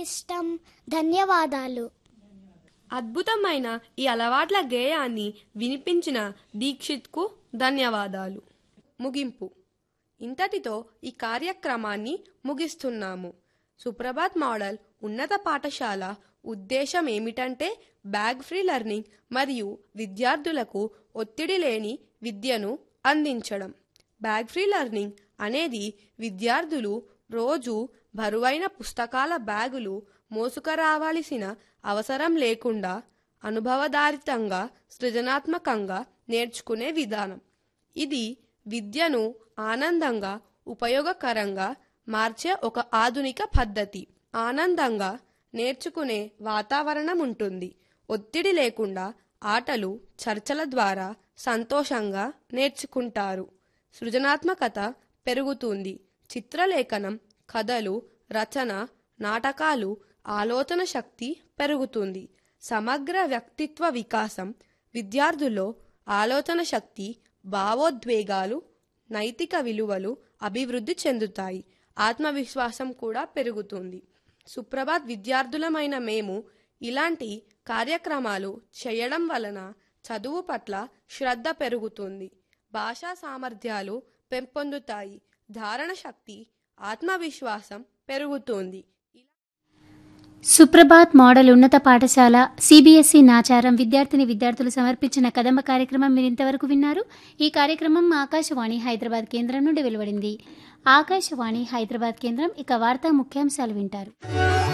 ఇష్టం ధన్యవాదాలు అద్భుతమైన ఈ అలవాట్ల గేయాన్ని వినిపించిన దీక్షిత్కు ధన్యవాదాలు ముగింపు ఇంతటితో ఈ కార్యక్రమాన్ని ముగిస్తున్నాము సుప్రభాత్ మోడల్ ఉన్నత పాఠశాల ఉద్దేశం ఏమిటంటే బ్యాగ్ ఫ్రీ లెర్నింగ్ మరియు విద్యార్థులకు ఒత్తిడి లేని విద్యను అందించడం బ్యాగ్ ఫ్రీ లెర్నింగ్ అనేది విద్యార్థులు రోజు బరువైన పుస్తకాల బ్యాగులు మోసుకురావాల్సిన అవసరం లేకుండా అనుభవదారితంగా సృజనాత్మకంగా నేర్చుకునే విధానం ఇది విద్యను ఆనందంగా ఉపయోగకరంగా మార్చే ఒక ఆధునిక పద్ధతి ఆనందంగా నేర్చుకునే వాతావరణం ఉంటుంది ఒత్తిడి లేకుండా ఆటలు చర్చల ద్వారా సంతోషంగా నేర్చుకుంటారు సృజనాత్మకత పెరుగుతుంది చిత్రలేఖనం కథలు రచన నాటకాలు ఆలోచన శక్తి పెరుగుతుంది సమగ్ర వ్యక్తిత్వ వికాసం విద్యార్థుల్లో ఆలోచన శక్తి భావోద్వేగాలు నైతిక విలువలు అభివృద్ధి చెందుతాయి ఆత్మవిశ్వాసం కూడా పెరుగుతుంది సుప్రభాత్ విద్యార్థులమైన మేము ఇలాంటి కార్యక్రమాలు చేయడం వలన చదువు పట్ల శ్రద్ధ పెరుగుతుంది భాషా సామర్థ్యాలు పెంపొందుతాయి ధారణ శక్తి ఆత్మవిశ్వాసం పెరుగుతుంది సుప్రభాత్ మోడల్ ఉన్నత పాఠశాల సిబిఎస్ఈ నాచారం విద్యార్థిని విద్యార్థులు సమర్పించిన కదంబ కార్యక్రమం మీరు ఇంతవరకు విన్నారు ఈ కార్యక్రమం ఆకాశవాణి హైదరాబాద్ కేంద్రం నుండి వెలువడింది ఆకాశవాణి హైదరాబాద్ కేంద్రం ఇక వార్తా ముఖ్యాంశాలు వింటారు